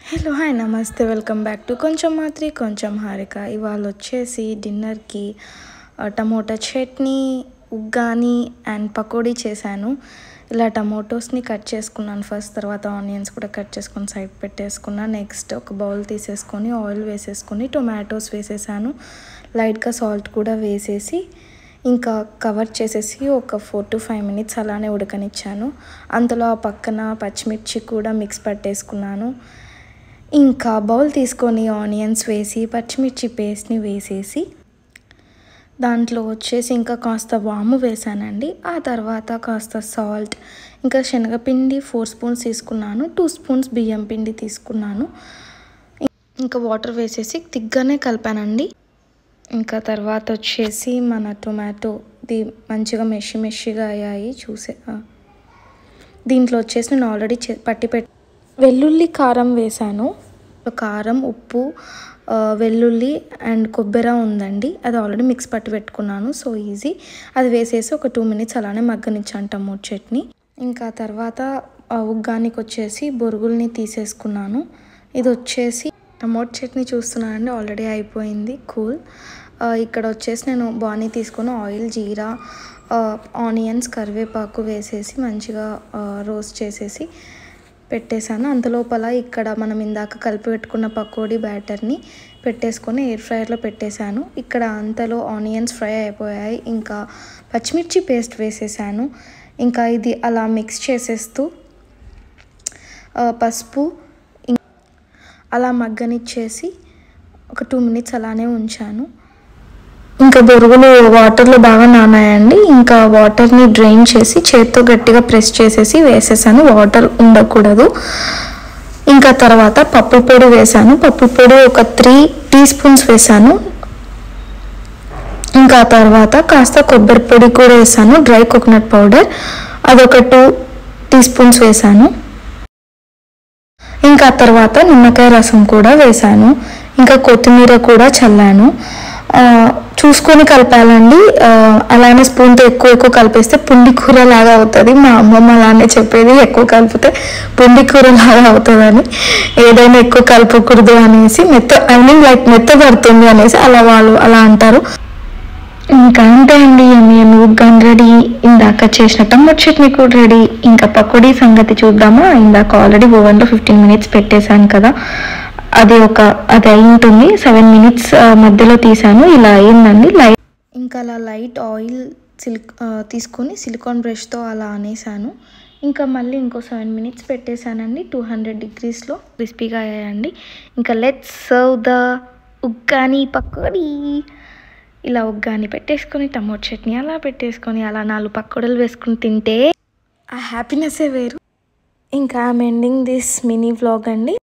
Hello hi నమస్తే welcome back to కొంచెం మాత్రి కొంచెం హారిక ఇవాళ వచ్చేసి డిన్నర్కి ఆ, టమోటా చట్నీ ఉగ్గాని అండ్ పకోడీ చేశాను ఇలా టమోటోస్ని కట్ చేసుకున్నాను ఫస్ట్ తర్వాత ఆనియన్స్ కూడా కట్ చేసుకొని సైడ్ పెట్టేసుకున్నాను నెక్స్ట్ ఒక బౌల్ తీసేసుకొని ఆయిల్ వేసేసుకొని టొమాటోస్ వేసేసాను లైట్గా సాల్ట్ కూడా వేసేసి ఇంకా కవర్ చేసేసి ఒక ఫోర్ టు ఫైవ్ మినిట్స్ అలానే ఉడకనిచ్చాను అంతలో ఆ పక్కన పచ్చిమిర్చి కూడా మిక్స్ పట్టేసుకున్నాను ఇంకా బౌల్ తీసుకొని ఆనియన్స్ వేసి పచ్చిమిర్చి పేస్ట్ని వేసేసి దాంట్లో వచ్చేసి ఇంకా కాస్త వాము వేసానండి ఆ తర్వాత కాస్త సాల్ట్ ఇంకా శనగపిండి ఫోర్ స్పూన్స్ తీసుకున్నాను టూ స్పూన్స్ బియ్యం పిండి తీసుకున్నాను ఇంకా వాటర్ వేసేసి తిగ్గానే కలిపానండి ఇంకా తర్వాత వచ్చేసి మన టొమాటోది మంచిగా మెషి మెషిగా అయ్యాయి చూసే ఆ. దీంట్లో వచ్చేసి నేను ఆల్రెడీ చే- పట్టి పెట్టి వెల్లుల్లి కారం వేసాను కారం ఉప్పు ఆ, వెల్లుల్లి అండ్ కొబ్బరి ఉందండి అది ఆల్రెడీ మిక్స్ పట్టి పెట్టుకున్నాను సో ఈజీ అది వేసేసి ఒక టూ మినిట్స్ అలానే మగ్గనిచ్చాను టమోటో చట్నీ ఇంకా తర్వాత ఆ, ఉగ్గానికి వచ్చేసి బొరుగుల్ని తీసేసుకున్నాను ఇది వచ్చేసి టమోటో చట్నీ చూస్తున్నానండి ఆల్రెడీ అయిపోయింది కూల్ ఇక్కడ వచ్చేసి నేను బాణీ తీసుకొని ఆయిల్ జీరా ఆ, ఆనియన్స్ కరివేపాకు వేసేసి మంచిగా ఆ, రోస్ట్ చేసేసి పెట్టేశాను అంతలోపల ఇక్కడ మనం ఇందాక కలిపి పెట్టుకున్న పకోడీ బ్యాటర్ని పెట్టేసుకొని ఎయిర్ ఫ్రైయర్లో పెట్టేశాను ఇక్కడ అంతలో ఆనియన్స్ ఫ్రై అయిపోయాయి ఇంకా పచ్చిమిర్చి పేస్ట్ వేసేసాను ఇంకా ఇది అలా మిక్స్ చేసేస్తూ ఆ, పసుపు ఇం- అలా మగ్గనిచ్చేసి ఒక టూ మినిట్స్ అలానే ఉంచాను ఇంకా బొరుగులు వాటర్లో బాగా నానాయండి ఇంకా వాటర్ని డ్రైన్ చేసి చేత్తో గట్టిగా ప్రెస్ చేసేసి వేసేసాను వాటర్ ఉండకూడదు ఇంకా తర్వాత పప్పు పొడి వేసాను పప్పు పొడి ఒక త్రీ టీ స్పూన్స్ వేసాను ఇంకా తర్వాత కాస్త కొబ్బరి పొడి కూడా వేసాను డ్రై కోకోనట్ పౌడర్ అదొక టూ టీ స్పూన్స్ వేసాను ఇంకా తర్వాత నిమ్మకాయ రసం కూడా వేసాను ఇంకా కొత్తిమీర కూడా చల్లాను ఆ, చూసుకొని కలపాలండి ఆ, అలానే స్పూన్తో ఎక్కువ ఎక్కువ కలిపేస్తే పుండి కూర లాగా అవుతుంది మా అమ్మమ్మ అలానే చెప్పేది ఎక్కువ కలిపితే పుండి కూర లాగా అవుతుందని ఏదైనా ఎక్కువ కలపకూడదు అనేసి మెత్త ఐ మీన్ లైక్ మెత్త పడుతుంది అనేసి అలా వాళ్ళు అలా అంటారు ఇంకా అంతే అండి మేము ఉగ్గాని రెడీ ఇందాక చేసిన టమోటో చట్నీ కూడా రెడీ ఇంకా పకోడీ సంగతి చూద్దామా ఇందాక ఆల్రెడీ ఓవెన్లో ఫిఫ్టీన్ మినిట్స్ పెట్టేశాను కదా అది ఒక అది అయి ఉంటుంది సెవెన్ మినిట్స్ మధ్యలో తీసాను ఇలా అయిందండి లైట్ ఇంకా అలా లైట్ ఆయిల్ సిలిక్ తీసుకొని సిలికాన్ బ్రష్తో అలా అనేసాను ఇంకా మళ్ళీ ఇంకో సెవెన్ మినిట్స్ పెట్టేశానండి టూ హండ్రెడ్ డిగ్రీస్లో క్రిస్పీగా అయ్యాయండి ఇంకా let's serve the uggani pakodi ఇలా ఉగ్గాని పెట్టేసుకొని టమోటో చట్నీ అలా పెట్టేసుకొని అలా నాలుగు పకోడీలు వేసుకుని తింటే ఆ హ్యాపీనెస్సే వేరు ఇంకా I'm ending this mini vlog అండి